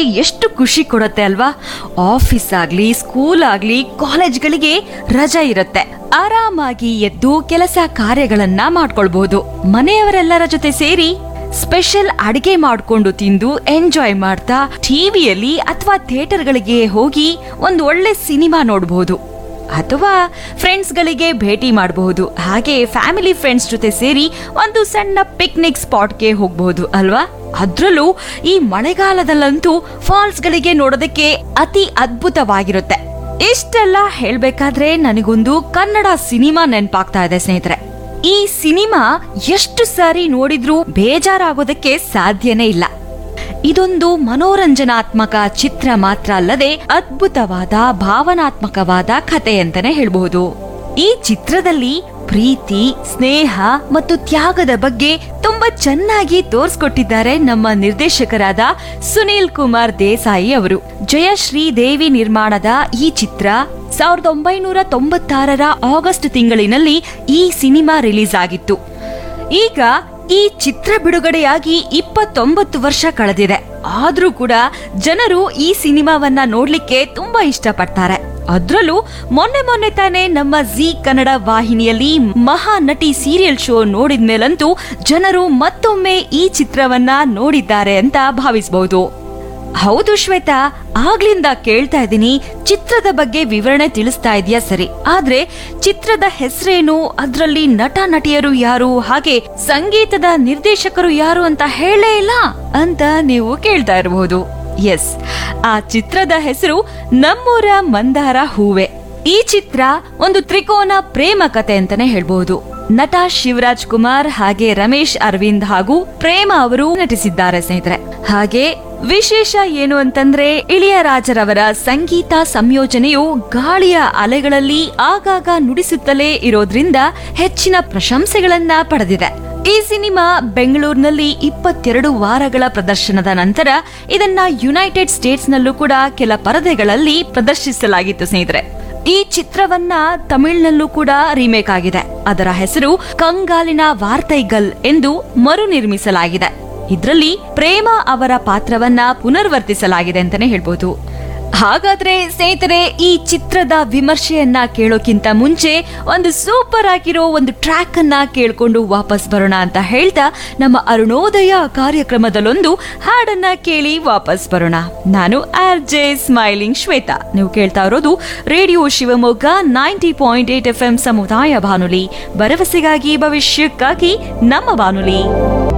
ಮನಸ್ಸಿಗೆ ಎಷ್ಟು ಖುಷಿ ಕೊಡುತ್ತೆ ಅಲ್ವಾ ಆಫೀಸ್ ಆಗ್ಲಿ ಸ್ಕೂಲ್ ಆಗ್ಲಿ ಕಾಲೇಜ್ಗಳಿಗೆ ರಜಾ ಇರುತ್ತೆ ಆರಾಮಾಗಿ ಎದ್ದು ಕೆಲಸ ಕಾರ್ಯಗಳನ್ನ ಮಾಡ್ಕೊಳ್ಬಹುದು ಮನೆಯವರೆಲ್ಲರ ಜೊತೆ ಸೇರಿ ಸ್ಪೆಷಲ್ ಅಡಿಗೆ ಮಾಡ್ಕೊಂಡು ತಿಂದು ಎಂಜಾಯ್ ಮಾಡ್ತಾ ಟಿವಿಯಲ್ಲಿ ಅಥವಾ ಥಿಯೇಟರ್ಗಳಿಗೆ ಹೋಗಿ ಒಂದು ಒಳ್ಳೆ ಸಿನಿಮಾ ನೋಡಬಹುದು ಅಥವಾ ಫ್ರೆಂಡ್ಸ್ಗಳಿಗೆ ಭೇಟಿ ಮಾಡಬಹುದು ಹಾಗೆ ಫ್ಯಾಮಿಲಿ ಫ್ರೆಂಡ್ಸ್ ಜೊತೆ ಸೇರಿ ಒಂದು ಸಣ್ಣ ಪಿಕ್ನಿಕ್ ಸ್ಪಾಟ್ಗೆ ಹೋಗಬಹುದು ಅಲ್ವಾ ಅದ್ರಲ್ಲೂ ಈ ಮಳೆಗಾಲದಲ್ಲಂತೂ ಫಾಲ್ಸ್ಗಳಿಗೆ ನೋಡೋದಕ್ಕೆ ಅತಿ ಅದ್ಭುತವಾಗಿರುತ್ತೆ ಇಷ್ಟೆಲ್ಲ ಹೇಳ್ಬೇಕಾದ್ರೆ ನನಗೊಂದು ಕನ್ನಡ ಸಿನಿಮಾ ನೆನಪಾಗ್ತಾ ಇದೆ ಸ್ನೇಹಿತರೆ ಈ ಸಿನಿಮಾ ಎಷ್ಟು ಸಾರಿ ನೋಡಿದ್ರೂ ಬೇಜಾರಾಗೋದಕ್ಕೆ ಸಾಧ್ಯನೇ ಇಲ್ಲ ಇದೊಂದು ಮನೋರಂಜನಾತ್ಮಕ ಚಿತ್ರ ಮಾತ್ರ ಅಲ್ಲದೆ ಅದ್ಭುತವಾದ ಭಾವನಾತ್ಮಕವಾದ ಕಥೆ ಅಂತಾನೆ ಹೇಳ್ಬಹುದು ಈ ಚಿತ್ರದಲ್ಲಿ ಪ್ರೀತಿ ಸ್ನೇಹ ಮತ್ತು ತ್ಯಾಗದ ಬಗ್ಗೆ ತುಂಬಾ ಚೆನ್ನಾಗಿ ತೋರ್ಸ್ಕೊಟ್ಟಿದ್ದಾರೆ ನಮ್ಮ ನಿರ್ದೇಶಕರಾದ ಸುನೀಲ್ ಕುಮಾರ್ ದೇಸಾಯಿ ಅವರು ಜಯಶ್ರೀ ದೇವಿ ನಿರ್ಮಾಣದ ಈ ಚಿತ್ರ ಸಾವಿರದ ಒಂಬೈನೂರ ತೊಂಬತ್ತಾರರ ಆಗಸ್ಟ್ ತಿಂಗಳಿನಲ್ಲಿ ಈ ಸಿನಿಮಾ ರಿಲೀಸ್ ಆಗಿತ್ತು ಈಗ ಈ ಚಿತ್ರ ಬಿಡುಗಡೆಯಾಗಿ ಇಪ್ಪತ್ತೊಂಬತ್ತು ವರ್ಷ ಕಳೆದಿದೆ ಆದ್ರೂ ಕೂಡ ಜನರು ಈ ಸಿನಿಮಾವನ್ನ ನೋಡ್ಲಿಕ್ಕೆ ತುಂಬಾ ಇಷ್ಟಪಡ್ತಾರೆ ಅದ್ರಲ್ಲೂ ಮೊನ್ನೆ ಮೊನ್ನೆ ತಾನೇ ನಮ್ಮ ಜಿ ಕನ್ನಡ ವಾಹಿನಿಯಲ್ಲಿ ಮಹಾ ನಟಿ ಸೀರಿಯಲ್ ಶೋ ನೋಡಿದ್ಮೇಲಂತೂ ಜನರು ಮತ್ತೊಮ್ಮೆ ಈ ಚಿತ್ರವನ್ನ ನೋಡಿದ್ದಾರೆ ಅಂತ ಭಾವಿಸಬಹುದು ಹೌದು ಶ್ವೇತಾ ಆಗ್ಲಿಂದ ಕೇಳ್ತಾ ಇದ್ದೀನಿ ಚಿತ್ರದ ಬಗ್ಗೆ ವಿವರಣೆ ತಿಳಿಸ್ತಾ ಇದೆಯಾ ಸರಿ ಆದ್ರೆ ಚಿತ್ರದ ಹೆಸರೇನು ಅದ್ರಲ್ಲಿ ನಟ ನಟಿಯರು ಯಾರು ಹಾಗೆ ಸಂಗೀತದ ನಿರ್ದೇಶಕರು ಯಾರು ಅಂತ ಹೇಳೇ ಇಲ್ಲ ಅಂತ ನೀವು ಕೇಳ್ತಾ ಇರಬಹುದು ಎಸ್ ಆ ಚಿತ್ರದ ಹೆಸರು ನಮ್ಮೂರ ಮಂದಾರ ಹೂವೆ ಈ ಚಿತ್ರ ಒಂದು ತ್ರಿಕೋನ ಪ್ರೇಮ ಕತೆ ಅಂತಾನೆ ಹೇಳ್ಬಹುದು ನಟ ಶಿವರಾಜ್ ಕುಮಾರ್ ಹಾಗೆ ರಮೇಶ್ ಅರವಿಂದ್ ಹಾಗೂ ಪ್ರೇಮ ಅವರು ನಟಿಸಿದ್ದಾರೆ ಸ್ನೇಹಿತರೆ ಹಾಗೆ ವಿಶೇಷ ಏನು ಅಂತಂದ್ರೆ ಇಳಿಯರಾಜರವರ ಸಂಗೀತ ಸಂಯೋಜನೆಯು ಗಾಳಿಯ ಅಲೆಗಳಲ್ಲಿ ಆಗಾಗ ನುಡಿಸುತ್ತಲೇ ಇರೋದ್ರಿಂದ ಹೆಚ್ಚಿನ ಪ್ರಶಂಸೆಗಳನ್ನ ಪಡೆದಿದೆ ಈ ಸಿನಿಮಾ ಬೆಂಗಳೂರಿನಲ್ಲಿ ಇಪ್ಪತ್ತೆರಡು ವಾರಗಳ ಪ್ರದರ್ಶನದ ನಂತರ ಇದನ್ನ ಯುನೈಟೆಡ್ ಸ್ಟೇಟ್ಸ್ ನಲ್ಲೂ ಕೂಡ ಕೆಲ ಪರದೆಗಳಲ್ಲಿ ಪ್ರದರ್ಶಿಸಲಾಗಿತ್ತು ಸ್ನೇಹಿತರೆ ಈ ಚಿತ್ರವನ್ನ ತಮಿಳಿನಲ್ಲೂ ಕೂಡ ರೀಮೇಕ್ ಆಗಿದೆ ಅದರ ಹೆಸರು ಕಂಗಾಲಿನ ವಾರ್ತೈಗಲ್ ಎಂದು ಮರು ನಿರ್ಮಿಸಲಾಗಿದೆ ಇದರಲ್ಲಿ ಪ್ರೇಮ ಅವರ ಪಾತ್ರವನ್ನ ಪುನರ್ವರ್ತಿಸಲಾಗಿದೆ ಅಂತಾನೆ ಹೇಳ್ಬೋದು ಹಾಗಾದ್ರೆ ಸ್ನೇಹಿತರೆ ಈ ಚಿತ್ರದ ವಿಮರ್ಶೆಯನ್ನ ಕೇಳೋಕ್ಕಿಂತ ಮುಂಚೆ ಒಂದು ಸೂಪರ್ ಆಗಿರೋ ಒಂದು ಟ್ರ್ಯಾಕ್ ಅನ್ನ ಕೇಳ್ಕೊಂಡು ವಾಪಸ್ ಬರೋಣ ಅಂತ ಹೇಳ್ತಾ ನಮ್ಮ ಅರುಣೋದಯ ಕಾರ್ಯಕ್ರಮದಲ್ಲೊಂದು ಹಾಡನ್ನ ಕೇಳಿ ವಾಪಸ್ ಬರೋಣ ನಾನು ಆರ್ ಜೆ ಸ್ಮೈಲಿಂಗ್ ಶ್ವೇತಾ ನೀವು ಕೇಳ್ತಾ ಇರೋದು radio Shivamogga ninety point eight F M ಸಮುದಾಯ ಬಾನುಲಿ ಭರವಸೆಗಾಗಿ ಭವಿಷ್ಯಕ್ಕಾಗಿ ನಮ್ಮ ಬಾನುಲಿ